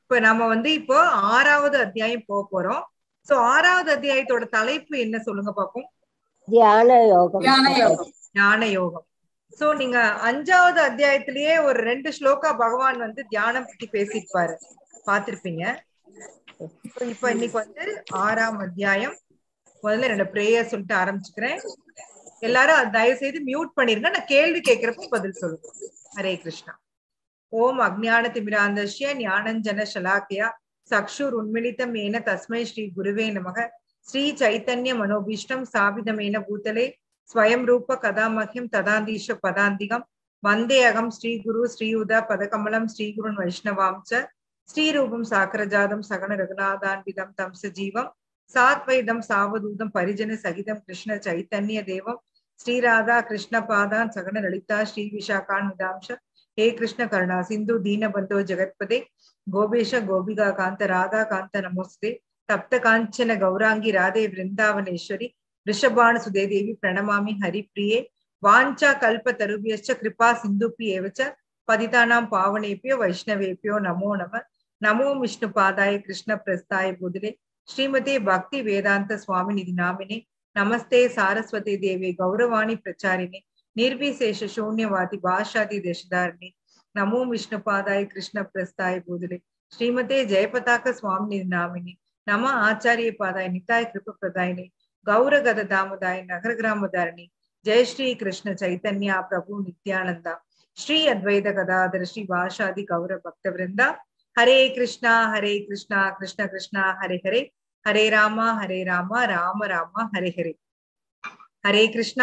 இப்ப நம்ம வந்து இப்போ ஆறாவது அத்தியாயம் போக போறோம் சோ ஆறாவது அத்தியாயத்தோட தலைப்பு என்ன சொல்லுங்க பாப்போம் தியான யோகம் தியான யோகம். ஞான யோகம் சோ நீங்க அஞ்சாவது அத்தியாயத்திலேயே ஒரு ரெண்டு ஸ்லோகா பகவான் வந்து தியானம் பத்தி பேசியிருப்பாரு பாத்திருப்பீங்க So, இப்ப இன்னைக்கு வந்து ஆறாம் அத்தியாயம் முதல்ல என்னோட பிரேயர் சொல்லிட்டு ஆரம்பிச்சுக்கிறேன் எல்லாரும் அது தயவு செய்து மியூட் பண்ணிருங்க நான் கேள்வி கேட்கிறப்ப பதில் சொல்லுங்க ஹரே கிருஷ்ணா ஓம் அஜ்ஞான திமிராந்தஸ்ய ஞானஞ்சன சலாக்கியா சக்ஷுர் உன்மிலிதம் ஏன தஸ்மை ஸ்ரீ குருவே நமக ஸ்ரீ சைத்தன்ய மனோபீஷ்டம் ஸ்தாபிதமேன பூதலே ஸ்வயம் ரூப கதாமஹ்யம் ததாந்தீஷ பதாந்திகம் வந்தே அகம் ஸ்ரீ குரு ஸ்ரீயுத பதகமலம் ஸ்ரீகுருன் வைஷ்ணவாம் ச ஸ்ரீரூபம் சாக்கரஜாதம் சகன ரகுநாதான்விதம் தம் சஜீவம் சாத்வைதம் சாவதூதம் பரிஜன சகிதம் கிருஷ்ண சைத்தன்ய தேவம் ஸ்ரீராதா கிருஷ்ண பாதான் சகன லலிதா ஸ்ரீ விஷாகான் நிதாம்ச ஹே கிருஷ்ண கருணா சிந்து தீனபந்தோ ஜெகத்பதே கோபேஷ கோபிகா காந்த ராதா காந்த நமோஸ்தே தப்த காஞ்சன கௌராங்கி ராதே விருந்தாவனேஸ்வரி ரிஷபான சுதே தேவி பிரணமாமி ஹரிப்ரியே வாஞ்சா கல்ப தருபியச்ச கிருபா சிந்துப்பி ஏவச்ச பதிதானாம் பாவனேபியோ வைஷ்ணவேபியோ நமோ நம நமோ விஷ்ணு பாதாய கிருஷ்ண பிரஸ்தாய புதிலே ஸ்ரீமதே பக்தி வேதாந்த சுவாமி நிதி நாமினே நமஸ்தே சாரஸ்வதி தேவி கௌரவாணி பிரச்சாரிணி நிர்விசேஷ சூன்யவாதி பாஷாதி தேசதாரிணி நமோ விஷ்ணு பாதாய கிருஷ்ண பிரஸ்தாய பூதிலே ஸ்ரீமதே ஜெயபதாக்க சுவாமி நிதி நாமினி நம ஆச்சாரிய பாதாய நிதாய கிருப பிரதாயினி கௌரகத தாமதாய நகர கிராமதாரிணி ஜெய ஸ்ரீ கிருஷ்ண சைத்தன்யா பிரபு நித்யானந்தா ஸ்ரீ அத்வைத கதாதர ஸ்ரீ வாஷாதி கௌர பக்த விருந்தா Hare Krishna Hare Krishna Krishna Krishna Hare Hare Hare Rama Hare Rama Rama Rama Hare Hare Hare Krishna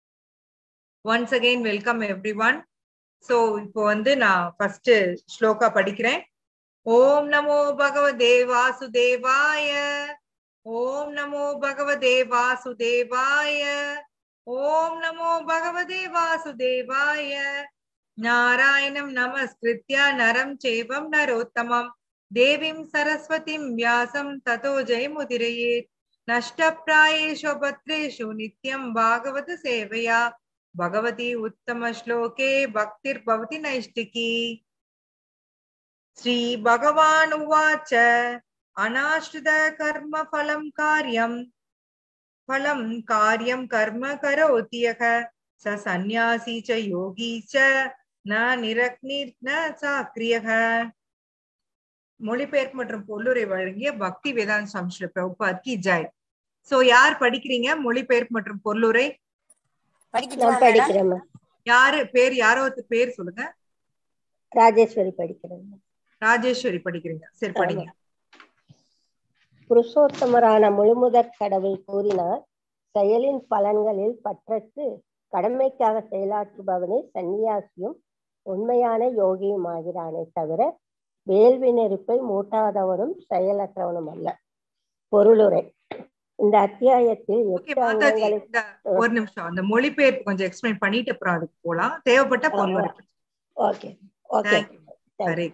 once again welcome everyone so இப்போ வந்து நான் ஃபர்ஸ்ட் ஸ்லோகா படிக்கிறேன் ஓம் நமோ பகவதே வாசுதேவாய ஓம் நமோ பகவதே வாசுதேவாய ஓம் நமோ பகவதே வாசுதேவாய நாராயணம் நமஸ்கிருத்ய நரம் சேவம் நரோத்தமம் தேவீம் சரஸ்வதிம் வியாசம் ததோ ஜெயமுதிரயேத் நஷ்டப்பிராயேஷு பத்ரேஷு நித்யம் பாகவத சேவையா பகவதி உத்தம ஸ்லோகே பக்திர் பவதி நைஷ்டிகி ஸ்ரீ பகவான் உவாச்ச அநாஷ்டித கர்ம ஃபலம் காரியம் ஃபலம் காரியம் கர்ம கரோதி யக ச சந்நியாசி ச யோகி ச ந நிரக்னிர் ந சாக்ரியக மொழிபெயர்ப்பு மற்றும் பொல்லுரை வழங்கிய பக்தி வேதாந்த சம்ஸ்ல பிரபுபாத் கி ஜாய் சோ யார் படிக்கிறீங்க மொழிபெயர்ப்பு மற்றும் பொல்லுரை படிக்கட்டுமா நான் மேடம் படிக்கிறேன் ma'am. யாரு பேர் யாரோ ஒருத்தர் பேர் சொல்லுங்க ராஜேஸ்வரி படிக்கிறேன் ma'am. ராஜேஸ்வரி படிக்கிறீங்க சரி படிங்க புருஷோத்தமரான முழுமுதற் கடவுள் கூறினார் செயலின் பலன்களில் பற்றற்று கடமைக்காக செயலாற்றுபவனே சந்நியாசியும் உண்மையான யோகியும் ஆகிறானே தவிர வேள்வி நெருப்பை மூட்டாதவனும் செயலற்றவனும் அல்ல பொருளுரை இந்த அத்தியாயத்தில் ஓகே எட்டு மாதாஜி அங்கங்களை இந்த ஒரு நிமிஷம் அந்த மொழிபெயர்ப்பு கொஞ்சம் எக்ஸ்பிளைன் பண்ணிட்டு அப்புறம் அதுக்கு போலாம் தேவைப்பட்ட பொல்லுரை okay okay thank you Hare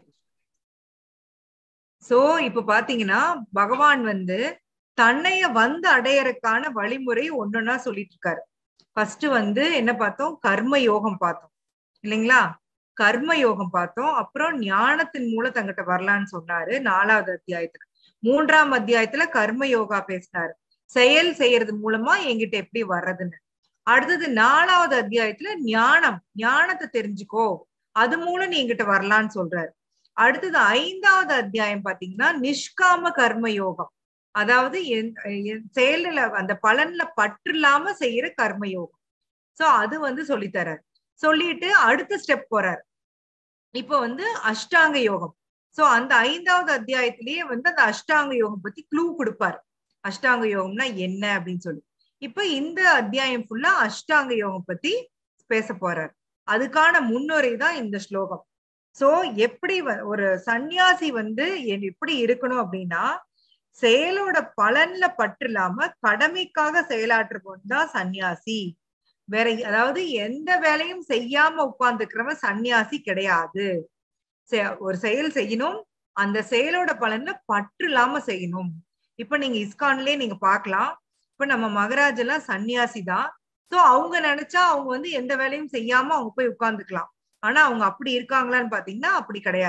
so இப்ப பாத்தீங்கன்னா பகவான் வந்து தன்னைய வந்து அடையறக்கான வழிமுறை ஒன்னொன்னா சொல்லிட்டு இருக்காரு ஃபர்ஸ்ட் வந்து என்ன பார்த்தோம் கர்ம யோகம் பார்த்தோம் இல்லைங்களா கர்ம யோகம் பார்த்தோம் அப்புறம் ஞானத்தின் மூலம் தங்கிட்ட வரலான்னு சொன்னாரு நாலாவது அத்தியாயத்துல மூன்றாம் அத்தியாயத்துல கர்ம யோகா பேசினாரு செயல் செய்யறது மூலமா என்கிட்ட எப்படி வர்றதுன்னு அடுத்தது நாலாவது அத்தியாயத்துல ஞானம் ஞானத்தை தெரிஞ்சுக்கோ அது மூலம் நீ என்கிட்ட வரலான்னு சொல்றாரு அடுத்தது ஐந்தாவது அத்தியாயம் பாத்தீங்கன்னா நிஷ்காம கர்ம யோகம் அதாவது என்- என் செயல்ல அந்த பலன்ல பற்று இல்லாம செய்யற கர்ம யோகம் சோ அது வந்து சொல்லித்தராரு சொல்லிட்டு அடுத்த ஸ்டெப் போறாரு இப்போ வந்து அஷ்டாங்க யோகம் சோ அந்த ஐந்தாவது அத்தியாயத்திலேயே வந்து அந்த அஷ்டாங்க யோகம் பத்தி க்ளூ கொடுப்பாரு அஷ்டாங்க யோகம்னா என்ன அப்படின்னு சொல்லி இப்ப இந்த அத்தியாயம் ஃபுல்லா அஷ்டாங்க யோகம் பத்தி பேச போறாரு அதுக்கான முன்னுரை தான் இந்த ஸ்லோகம் சோ எப்படி வ- ஒரு சந்நியாசி வந்து எ- எப்படி இருக்கணும் அப்படின்னா செயலோட பலன்ல பற்று இல்லாம கடமைக்காக செயலாற்றுபவன் தான் சந்நியாசி வேற அதாவது எந்த வேலையும் செய்யாம உட்கார்ந்துக்கிறவன் சந்நியாசி கிடையாது செ- ஒரு செயல் செய்யணும் அந்த செயலோட பலன்ல பற்று இல்லாம செய்யணும் இப்ப நீங்க இஸ்கான்லயே நீங்க பார்க்கலாம் இப்ப நம்ம மகராஜ் எல்லாம் சன்னியாசி தான் சோ அவங்க நினைச்சா அவங்க வந்து எந்த வேலையும் செய்யாம அவங்க போய் உட்கார்ந்துக்கலாம் ஆனா அவங்க அப்படி இருக்காங்களான்னு பாத்தீங்கன்னா அப்படி கிடையாது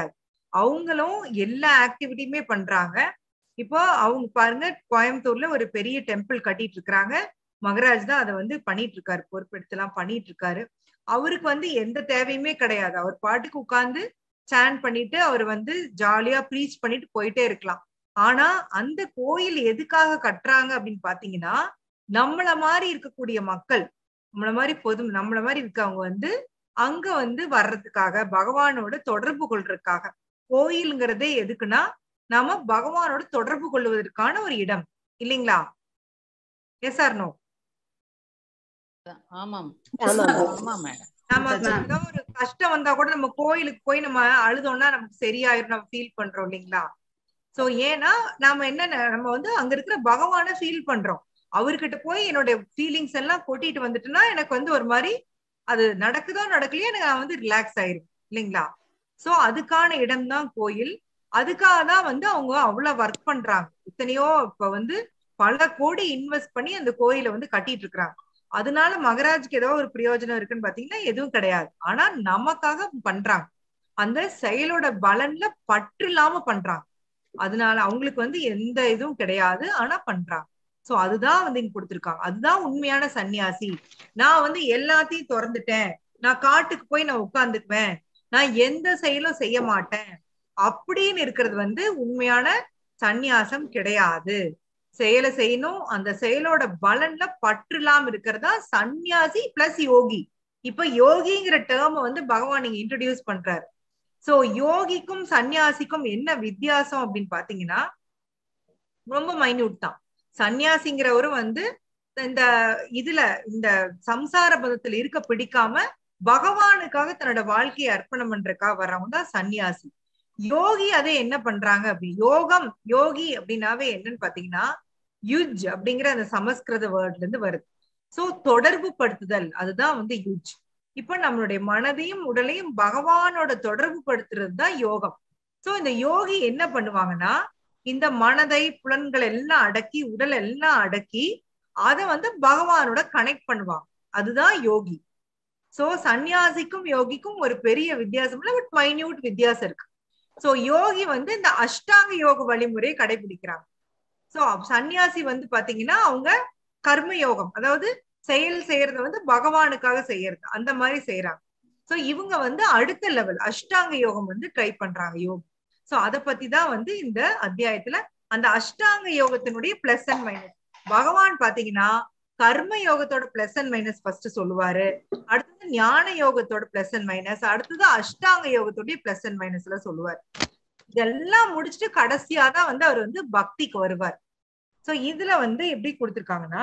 அவங்களும் எல்லா ஆக்டிவிட்டியுமே பண்றாங்க இப்போ அவங்க பாருங்க கோயம்புத்தூர்ல ஒரு பெரிய டெம்பிள் கட்டிட்டு இருக்காங்க மகராஜ் தான் அதை வந்து பண்ணிட்டு இருக்காரு பொறுப்பெடுத்து எல்லாம் பண்ணிட்டு இருக்காரு அவருக்கு வந்து எந்த தேவையுமே கிடையாது அவர் பாட்டுக்கு உட்கார்ந்து சான் பண்ணிட்டு அவர் வந்து ஜாலியா ப்ரீச் பண்ணிட்டு போயிட்டே இருக்கலாம் ஆனா அந்த கோயில் எதுக்காக கட்டுறாங்க அப்படின்னு பாத்தீங்கன்னா நம்மள மாதிரி இருக்கக்கூடிய மக்கள் நம்மள மாதிரி பொது நம்மள மாதிரி இருக்கவங்க வந்து அங்க வந்து வர்றதுக்காக பகவானோட தொடர்பு கொள்றதுக்காக கோயிலுங்கிறதே எதுக்குன்னா நாம பகவானோட தொடர்பு கொள்வதற்கான ஒரு இடம் இல்லைங்களா எஸ் ஆர் நோ ஆமாம் ஆமாம் ஆமா மேடம் நமக்கு ஏதாவது ஒரு கஷ்டம் வந்தா கூட நம்ம கோயிலுக்கு போய் நம்ம அழுதோம்னா நமக்கு சரியாயிரும் நம்ம ஃபீல் பண்றோம் இல்லைங்களா சோ ஏன்னா நாம என்ன நம்ம வந்து அங்க இருக்கிற பகவான ஃபீல் பண்றோம் அவர்கிட்ட போய் என்னோட ஃபீலிங்ஸ் எல்லாம் கொட்டிட்டு வந்துட்டுன்னா எனக்கு வந்து ஒரு மாதிரி அது நடக்குதோ நடக்கலையோ எனக்கு நான் வந்து ரிலாக்ஸ் ஆயிரும் இல்லைங்களா சோ அதுக்கான இடம் தான் கோயில் அதுக்காக தான் வந்து அவங்க அவ்வளவு ஒர்க் பண்றாங்க இத்தனையோ இப்ப வந்து பல கோடி இன்வெஸ்ட் பண்ணி அந்த கோயிலை வந்து கட்டிட்டு இருக்கிறாங்க அதனால மகராஜ்க்கு ஏதோ ஒரு பிரயோஜனம் இருக்குன்னு பாத்தீங்கன்னா எதுவும் கிடையாது ஆனா நமக்காக பண்றாங்க அந்த செயலோட பலன்ல பற்று இல்லாம பண்றாங்க அதனால அவங்களுக்கு வந்து எந்த இதுவும் கிடையாது ஆனா பண்றாங்க சோ அதுதான் வந்து இங்க கொடுத்திருக்காங்க அதுதான் உண்மையான சன்னியாசி நான் வந்து எல்லாத்தையும் திறந்துட்டேன் நான் காட்டுக்கு போய் நான் உட்கார்ந்துக்குவேன் நான் எந்த செயலும் செய்ய மாட்டேன் அப்படின்னு இருக்கிறது வந்து உண்மையான சந்நியாசம் கிடையாது செயலை செய்யணும் அந்த செயலோட பலன்ல பற்று இல்லாம இருக்கிறதா சந்நியாசி பிளஸ் யோகி இப்ப யோகிங்கிற டேர்ம வந்து பகவான் நீங்க இன்ட்ரடியூஸ் பண்றாரு சோ யோகிக்கும் சந்நியாசிக்கும் என்ன வித்தியாசம் அப்படின்னு பாத்தீங்கன்னா ரொம்ப மைன்யூட் தான் சந்நியாசிங்கிறவரும் வந்து இந்த இதுல இந்த சம்சார பதத்துல இருக்க பிடிக்காம பகவானுக்காக தன்னோட வாழ்க்கையை அர்ப்பணம் பண்றதுக்காக வர்றவங்க தான் சன்னியாசி யோகி அதை என்ன பண்றாங்க அப்படி யோகம் யோகி அப்படின்னாவே என்னன்னு பாத்தீங்கன்னா யுஜ் அப்படிங்கிற அந்த சமஸ்கிருத வேர்ட்ல இருந்து வருது சோ தொடர்பு படுத்துதல் அதுதான் வந்து யுஜ் இப்ப நம்மளுடைய மனதையும் உடலையும் பகவானோட தொடர்பு படுத்துறது தான் யோகம் சோ இந்த யோகி என்ன பண்ணுவாங்கன்னா இந்த மனதை புலன்கள் எல்லாம் அடக்கி உடல் எல்லாம் அடக்கி அதை வந்து பகவானோட கனெக்ட் பண்ணுவாங்க அதுதான் யோகி சோ சந்நியாசிக்கும் யோகிக்கும் ஒரு பெரிய வித்தியாசம் இல்லை பட் மைன்யூட் வித்தியாசம் இருக்கு சோ யோகி வந்து இந்த அஷ்டாங்க யோக வழிமுறையை கடைபிடிக்கிறாங்க சோ சன்னியாசி வந்து பாத்தீங்கன்னா அவங்க கர்ம யோகம் அதாவது செயல் செய்யறத வந்து பகவானுக்காக செய்யறது அந்த மாதிரி செய்யறாங்க சோ இவங்க வந்து அடுத்த லெவல் அஷ்டாங்க யோகம் வந்து ட்ரை பண்றாங்க யோகம் சோ அத பத்தி தான் வந்து இந்த அத்தியாயத்துல அந்த அஷ்டாங்க யோகத்தினுடைய பிளஸ் அண்ட் மைனஸ் பகவான் பாத்தீங்கன்னா கர்ம யோகத்தோட பிளஸ் அண்ட் மைனஸ் ஃபர்ஸ்ட் சொல்லுவாரு அடுத்தது ஞான யோகத்தோட பிளஸ் அண்ட் மைனஸ் அடுத்தது அஷ்டாங்க யோகத்தோடைய பிளஸ் அண்ட் மைனஸ்ல சொல்லுவார் இதெல்லாம் முடிச்சுட்டு கடைசியா தான் வந்து அவர் வந்து பக்திக்கு வருவார் சோ இதுல வந்து எப்படி கொடுத்திருக்காங்கன்னா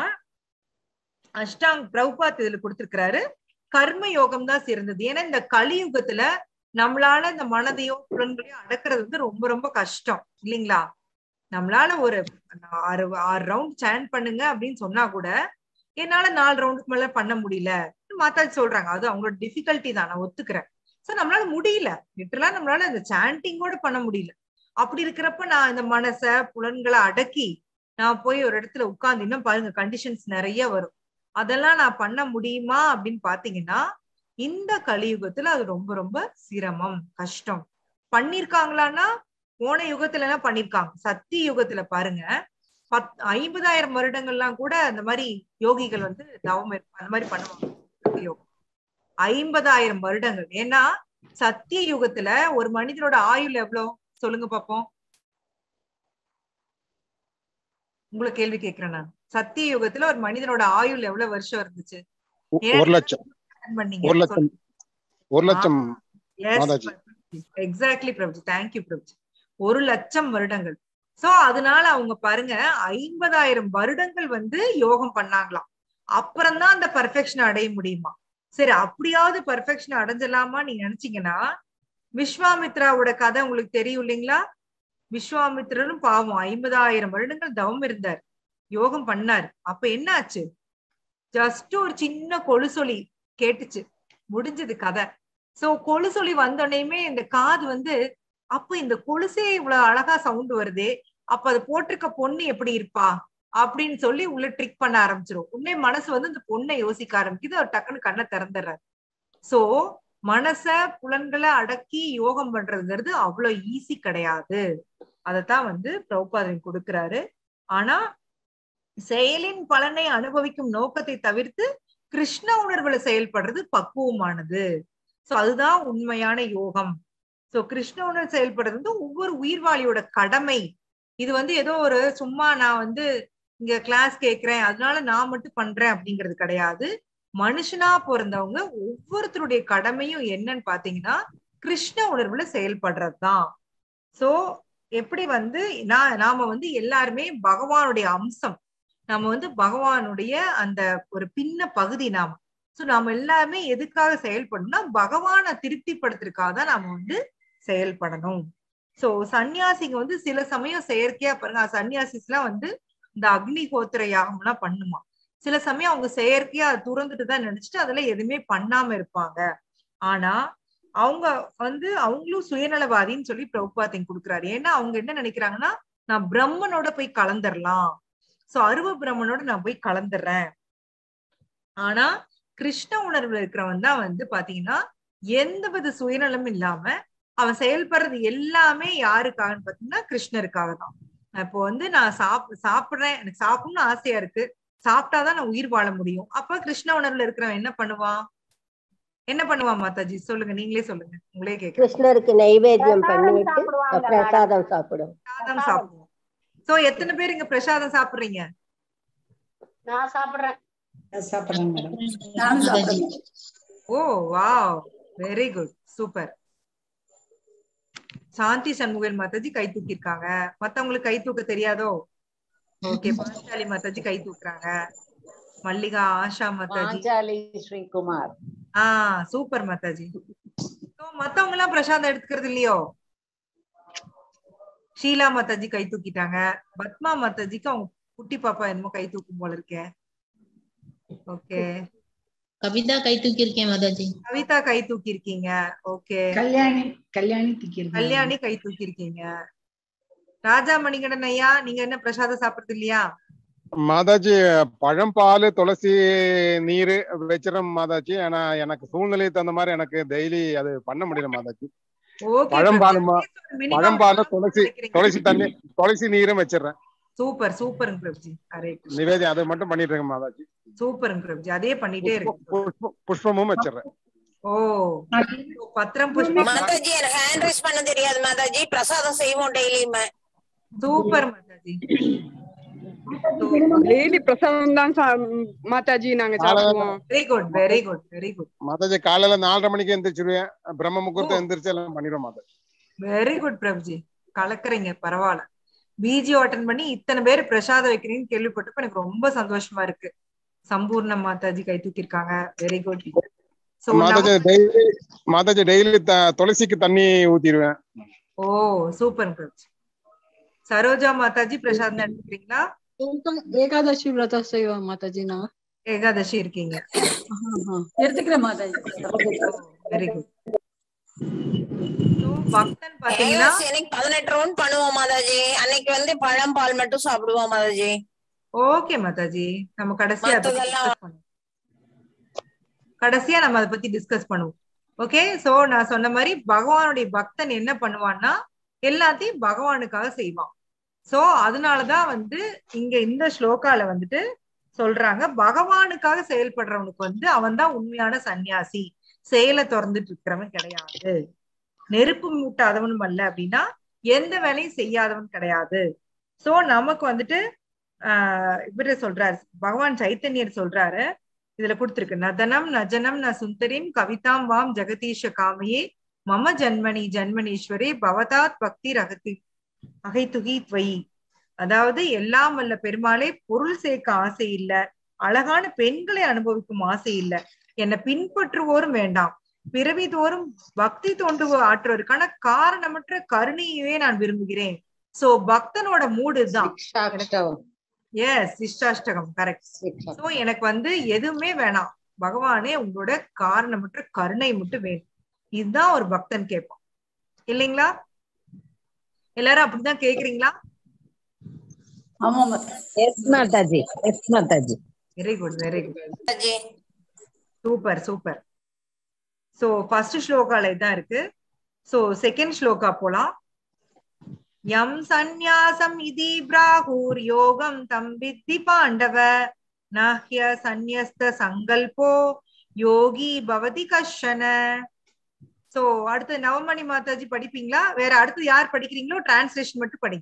அஷ்டாங் பிரபுபாத் இதுல கொடுத்திருக்கிறாரு கர்ம யோகம் தான் சிறந்தது ஏன்னா இந்த கலியுகத்துல நம்மளால இந்த மனதையோ புலன்களையோ அடக்குறது வந்து ரொம்ப ரொம்ப கஷ்டம் இல்லைங்களா நம்மளால ஒரு ஆறு ஆறு ரவுண்ட் சேன் பண்ணுங்க அப்படின்னு சொன்னா கூட என்னால நாலு ரவுண்டுக்கு மேல பண்ண முடியல மாத்தாஜி சொல்றாங்க அது அவங்களோட டிஃபிகல்ட்டி தான் நான் ஒத்துக்கிறேன் சோ நம்மளால முடியல லிட்டரலா நம்மளால இந்த சாண்டிங்கோட பண்ண முடியல அப்படி இருக்கிறப்ப நான் இந்த மனச புலன்களை அடக்கி நான் போய் ஒரு இடத்துல உட்கார்ந்து இன்னும் பாருங்க கண்டிஷன்ஸ் நிறைய வரும் அதெல்லாம் நான் பண்ண முடியுமா அப்படின்னு பாத்தீங்கன்னா இந்த கலியுகத்துல அது ரொம்ப ரொம்ப சிரமம் கஷ்டம் பண்ணிருக்காங்களான்னா போன யுகத்துல எல்லாம் பண்ணிருக்காங்க சத்திய யுகத்துல பாருங்க பத் ஐம்பதாயிரம் வருடங்கள்லாம் கூட அந்த மாதிரி யோகிகள் வந்து தவம் இருப்பாங்க அந்த மாதிரி பண்ணுவாங்க சத்திய யோகம் ஐம்பதாயிரம் வருடங்கள் ஏன்னா சத்திய யுகத்துல ஒரு மனிதனோட ஆயுள் எவ்வளவு சொல்லுங்க பாப்போம் உங்களை கேள்வி கேக்குறேன் நான் சத்திய யுகத்துல ஒரு மனிதனோட ஆயுள் எவ்வளவு வருஷம் இருந்துச்சு ஒரு லட்சம் பண்ணீங்க ஒரு லட்சம் ஒரு லட்சம் மாதாஜி. எக்ஸாக்ட்லி பிரபுஜி தேங்க்யூ பிரபுஜி ஒரு லட்சம் வருடங்கள் சோ அதனால அவங்க பாருங்க ஐம்பதாயிரம் வருடங்கள் வந்து யோகம் பண்ணாங்களாம் அப்புறம்தான் அந்த பர்ஃபெக்ஷன் அடைய முடியுமா சரி அப்படியாவது பர்ஃபெக்ஷன் அடைஞ்சலாமா நீங்க நினைச்சீங்கன்னா விஸ்வாமித்ராவோட கதை உங்களுக்கு தெரியும் இல்லைங்களா விஸ்வாமித்ரரும் பாவம் ஐம்பதாயிரம் வருடங்கள் தவம் இருந்தார் யோகம் பண்ணார் அப்ப என்ன ஆச்சு ஜஸ்ட் ஒரு சின்ன கொலுசொலி கேட்டுச்சு முடிஞ்சது கதை சோ கொலுசொலி வந்தோடனேயுமே இந்த காது வந்து அப்ப இந்த கொலுசே இவ்வளவு அழகா சவுண்ட் வருதே அப்ப அது போட்டிருக்க பொண்ணு எப்படி இருப்பா அப்படின்னு சொல்லி உள்ள ட்ரிக் பண்ண ஆரம்பிச்சிரும் உடனே மனசு வந்து இந்த பொண்ணை யோசிக்க ஆரம்பிக்குது அவர் டக்குன்னு கண்ணை திறந்துடுறாரு சோ மனச புலன்களை அடக்கி யோகம் பண்றதுங்கிறது அவ்வளவு ஈஸி கிடையாது அதத்தான் வந்து பிரபுபாதன் கொடுக்கிறாரு ஆனா செயலின் பலனை அனுபவிக்கும் நோக்கத்தை தவிர்த்து கிருஷ்ண உணர்வுல செயல்படுறது பக்குவமானது சோ அதுதான் உண்மையான யோகம் சோ கிருஷ்ண உணர்வு செயல்படுறது வந்து ஒவ்வொரு உயிர்வாளியோட கடமை இது வந்து ஏதோ ஒரு சும்மா நான் வந்து இங்க கிளாஸ் கேக்குறேன் அதனால நான் மட்டும் பண்றேன் அப்படிங்கிறது கிடையாது மனுஷனா பிறந்தவங்க ஒவ்வொருத்தருடைய கடமையும் என்னன்னு பாத்தீங்கன்னா கிருஷ்ண உணர்வுல செயல்படுறதுதான் சோ எப்படி வந்து நான் நாம வந்து எல்லாருமே பகவானுடைய அம்சம் நம்ம வந்து பகவானுடைய அந்த ஒரு பின்ன பகுதி நாம சோ நாம எல்லாமே எதுக்காக செயல்படணும்னா பகவானை திருப்திப்படுத்துறதுக்காக தான் நாம வந்து செயல்படணும் சோ சன்னியாசிங்க வந்து சில சமயம் செயற்கையா பாருங்க சன்னியாசிஸ் எல்லாம் வந்து இந்த அக்னி கோத்திர யாகம் எல்லாம் பண்ணுமா சில சமயம் அவங்க செயற்கையா அதை துறந்துட்டு தான் நினைச்சிட்டு அதுல எதுவுமே பண்ணாம இருப்பாங்க ஆனா அவங்க வந்து அவங்களும் சுயநலவாதின்னு சொல்லி பிரபுபாத்திங் கொடுக்குறாரு ஏன்னா அவங்க என்ன நினைக்கிறாங்கன்னா நான் பிரம்மனோட போய் கலந்துடலாம் சோ அருவ பிரம்மனோட நான் போய் கலந்துடுறேன் ஆனா கிருஷ்ண உணர்வுல இருக்கிறவன் தான் வந்து பாத்தீங்கன்னா எந்த வித சுயநலமும் இல்லாம அவன் செயல்படுறது எல்லாமே யாருக்காகன்னு பாத்தீங்கன்னா கிருஷ்ணருக்காக தான் இப்போ வந்து நான் சாப் சாப்பிடுறேன் எனக்கு சாப்பிடணும்னு ஆசையா இருக்கு சாப்பிட்டாதான் நான் உயிர் வாழ முடியும் அப்ப கிருஷ்ண உணர்வுல இருக்கிறவன் என்ன பண்ணுவான் என்ன பண்ணுவான் மாதாஜி சொல்லுங்க நீங்களே சொல்லுங்க உங்களே கேக்குறேன் கிருஷ்ணருக்கு நைவேத்தியம் பண்ணிட்டு சாப்பிடுவாங்க மேடம். பிரசாதம் சாப்பிடும் பிரசாதம் சாப்பிடுவோம் சோ எத்தனை பேர் இங்க பிரசாதம் சாப்பிடுறீங்க நான் சாப்பிடுறேன் சாப்பிடுறேன் மேடம் நானும் சாப்பிடுறேன் oh wow very good super Shanthi Shanmugal Mataji கை தூக்கிருக்காங்க மத்தவங்களுக்கு கை தூக்க தெரியாதோ ஓகே பாஞ்சாலி மாதாஜி கை தூக்குறாங்க Mallika Asha Mataji Panchali Srikumar ah super Mataji So, மத்தவங்க எல்லாம் பிரசாதம் எடுத்துக்கிறது இல்லையோ ஷீலா மாதாஜி கை தூக்கிட்டாங்க பத்மா மாதாஜிக்கு அவங்க குட்டி பாப்பா என்னமோ கை தூக்கும் போல இருக்கே ஓகே கவிதா கை தூக்கி இருக்கேன் மாதாஜி கவிதா கை தூக்கி இருக்கீங்க ஓகே கல்யாணி கல்யாணி திக்கிருக்கேன் கல்யாணி கை தூக்கி இருக்கீங்க ராஜா மணிகண்டன் ஐயா நீங்க என்ன பிரசாதம் சாப்பிடுறது இல்லையா மாதாஜி பழம் பால் துளசி நீர் வச்சிடும் மாதாஜி ஆனா எனக்கு சூழ்நிலை தகுந்த மாதிரி எனக்கு டெய்லி அது பண்ண முடியல மாதாஜி ஓகே பழம் பாலுமா பழம் பாலு துளசி துளசி தண்ணி துளசி நீரும் வச்சிடுறேன் சூப்பர் சூப்பருங்க பிரபுஜி ஹரே கிருஷ்ணா. நிவேதி அதை மட்டும் பண்ணிட்டு இருக்கேன் மாதாஜி சூப்பருங்க பிரபுஜி அதே பண்ணிட்டே இருக்கு புஷ்ப- புஷ்பமும் வச்சிடுறேன் ஓ பத்திரம் புஷ்பம் மாதாஜி எனக்கு ஹேண்ட் ரைஸ் பண்ண தெரியாது மாதாஜி பிரசாதம் செய்வோம் டெய்லியுமே சூப்பர் மாதாஜி டெய்லி பிரசாதம் தான் சா- மாதாஜி நாங்க சாப்பிடுவோம் very good very good very good Mataji காலையில நாலரை மணிக்கு எந்திரிச்சிருவேன் பிரம்ம முகூர்த்தம் எந்திரிச்சு எல்லாம் பண்ணிடுவேன் மாதாஜி வெரி குட் பிரபுஜி கலக்குறீங்க பரவாயில்ல பிஜிஓ அட்டன் பண்ணி இத்தனை பேர் பிரசாதம் வைக்கிறீங்கன்னு கேள்விப்பட்டப்ப எனக்கு ரொம்ப சந்தோஷமா இருக்கு சம்பூர்ண மாதாஜி கை தூக்கிருக்காங்க very good so Mataji daily Mataji daily துளசிக்கு தண்ணி ஊத்திடுவேன் ஓ சூப்பர் பிரபுஜி சரோஜா மாதாஜி பிரசாதம் எடுத்துக்கிறீங்களா ஏகாதசி விரதம் செய்வோம் மாதாஜி நான் ஏகாதசி இருக்கீங்க எடுத்துக்கிறேன் மாதாஜி வெரி குட் பக்தன் பாத்தீங்கன்னா ஏகாதசி அன்னைக்கு பதினெட்டு ரவுண்ட் பண்ணுவோம் மாதாஜி அன்னைக்கு வந்து பழம் பால் மட்டும் சாப்பிடுவோம் மாதாஜி ஓகே மாதாஜி நம்ம கடைசியா அதை பத்தி மத்ததெல்லாம் discuss பண்ணுவோம் கடைசியா நம்ம அதை பத்தி டிஸ்கஸ் பண்ணுவோம் ஓகே சோ நான் சொன்ன மாதிரி பகவானுடைய பக்தன் என்ன பண்ணுவான்னா எல்லாத்தையும் பகவானுக்காக செய்வான் சோ அதனாலதான் வந்து இங்க இந்த ஸ்லோகால வந்துட்டு சொல்றாங்க பகவானுக்காக செயல்படுறவனுக்கு வந்து அவன் தான் உண்மையான சன்னியாசி செயலை திறந்துட்டு இருக்கிறவன் கிடையாது நெருப்பு மூட்டாதவனும் அல்ல அப்படின்னா எந்த வேலையும் செய்யாதவன் கிடையாது சோ நமக்கு வந்துட்டு ஆஹ் இவரு சொல்றாரு பகவான் சைத்தன்யர் சொல்றாரு இதுல கொடுத்திருக்கு நதனம் நஜனம் ந சுந்தரிம் கவிதாம் வாம் ஜெகதீஷ காமையே மம ஜன்மணி ஜன்மனீஸ்வரே பவதாத் பக்தி ரகதி அகைத்துகி துவயி அதாவது எல்லாம் வல்ல பெருமாளே பொருள் சேர்க்க ஆசை இல்ல அழகான பெண்களை அனுபவிக்கும் ஆசை இல்ல என்னை பின்பற்றுவோரும் வேண்டாம் பிறவி தோறும் பக்தி தோண்டு ஆற்றுவதற்கான காரணமற்ற கருணையவே நான் விரும்புகிறேன் சோ பக்தனோட மூடு தான் சிக்ஷாஷ்டவம் எஸ் சிஷ்டாஷ்டகம் கரெக்ட் சிக்ஷா சோ எனக்கு வந்து எதுவுமே வேணாம் பகவானே உங்களோட காரணமற்ற கருணை மட்டும் வேணும் இதுதான் ஒரு பக்தன் கேட்பான் இல்லைங்களா எல்லாரும் அப்படிதான் கேக்குறீங்களா ஆமா yes Mataji yes Mataji very good very good Mataji super super so first ஸ்லோகால இதான் இருக்கு சோ செகண்ட் ஸ்லோகா போலாம் யம் சந்நியாசம் இதி பிராகூர் யோகம் தம் வித்தி பாண்டவ நஹ்ய சந்நியஸ்த சங்கல்போ யோகி பவதி கஷன சோ அடுத்து நவமணி மாதாஜி படிப்பீங்களா வேற அடுத்து யார் படிக்கிறீங்களோ டிரான்ஸ்லேஷன் மட்டும் படி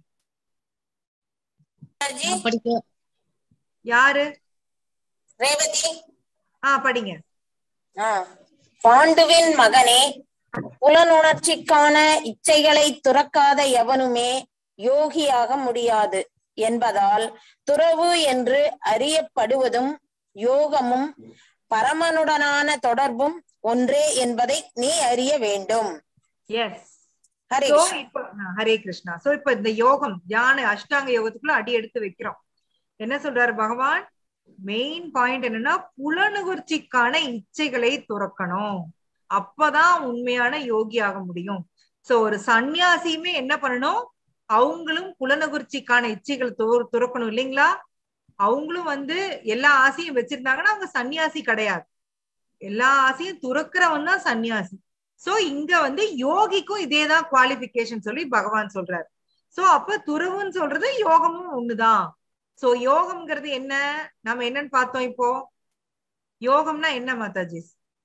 மாதாஜி படிக்க யாரு ரேவதி ஆ படிங்க ஆ. பாண்டுவின் மகனே புலனுணர்ச்சிக்கான இச்சைகளை துறக்காத எவனுமே யோகியாக முடியாது என்பதால் துறவு என்று அறியப்படுவதும் யோகமும் பரமனுடனான தொடர்பும் ஒன்றே என்பதை நீ அறிய வேண்டும் எஸ் ஹரே சோ கிருஷ்ணா. இப்ப ஆ, ஹரே கிருஷ்ணா சோ இப்ப இந்த யோகம் தியான அஷ்டாங்க யோகத்துக்குள்ள அடி எடுத்து வைக்கிறோம் என்ன சொல்றாரு பகவான் மெயின் பாயிண்ட் என்னன்னா புலனுகர்ச்சிக்கான இச்சைகளை துறக்கணும் அப்பதான் உண்மையான யோகி ஆக முடியும் சோ ஒரு சந்நியாசியுமே என்ன பண்ணணும் அவங்களும் புலனுகர்ச்சிக்கான இச்சைகள் துற- துறக்கணும் இல்லைங்களா அவங்களும் வந்து எல்லா ஆசையும் வச்சிருந்தாங்கன்னா அவங்க சன்னியாசி கிடையாது எல்லா ஆசையும் துறக்கிறவன் தான் சன்னியாசி சோ இங்க வந்து யோகிக்கும் இதேதான் குவாலிபிகேஷன் சொல்லி பகவான் சொல்றாரு சோ அப்ப துறவுன்னு சொல்றது யோகமும் ஒண்ணுதான் சோ யோகம்ங்கிறது என்ன நம்ம என்னன்னு பார்த்தோம் இப்போ யோகம்னா என்ன மாதாஜி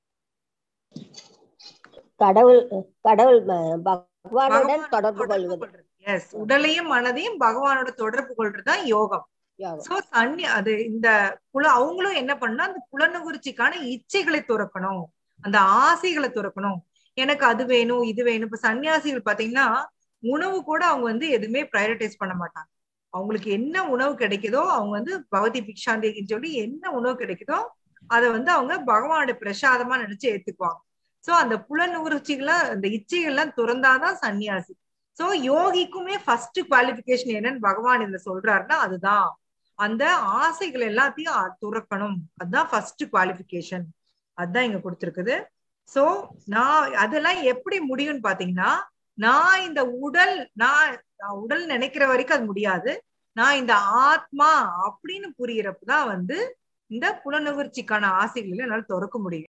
கடவுள் கடவுள் ம- பகவானுடன் பகவானோட தொடர்பு தொடர்பு கொள்வது கொள்றது எஸ் உடலையும் மனதையும் பகவானோட தொடர்பு கொள்றதுதான் யோகம் யோகம். சோ தண்ணி அது இந்த புல அவங்களும் என்ன பண்ணா அந்த புலனுகுறிச்சிக்கான இச்சைகளை துறக்கணும் அந்த ஆசைகளை துறக்கணும் எனக்கு அது வேணும் இது வேணும் இப்ப சன்னியாசிகள் பாத்தீங்கன்னா உணவு கூட அவங்க வந்து எதுவுமே ப்ரையாரிட்டைஸ் பண்ண மாட்டாங்க அவங்களுக்கு என்ன உணவு கிடைக்குதோ அவங்க வந்து பகவதி பிக்ஷாந்தின்னு சொல்லி என்ன உணவு கிடைக்குதோ அதை வந்து அவங்க பகவானோட பிரசாதமா நினைச்சு ஏத்துக்குவாங்க சோ அந்த புலனுணர்ச்சிகளை அந்த இச்சைகள்லாம் துறந்தாதான் சன்னியாசி சோ யோகிக்குமே ஃபர்ஸ்ட் குவாலிபிகேஷன் என்னன்னு பகவான் இதுல சொல்றாருன்னா அதுதான் அந்த ஆசைகள் எல்லாத்தையும் அ- துறக்கணும் அதுதான் ஃபர்ஸ்ட் குவாலிபிகேஷன் அதுதான் இங்க கொடுத்திருக்குது சோ நான் அதெல்லாம் எப்படி முடியும்னு பாத்தீங்கன்னா நான் இந்த உடல் நான் நான் உடல் நினைக்கிற வரைக்கும் அது முடியாது நான் இந்த ஆத்மா அப்படின்னு புரியறப்பதான் வந்து இந்த புலனுகர்ச்சிக்கான ஆசைகளை என்னால துறக்க முடியும்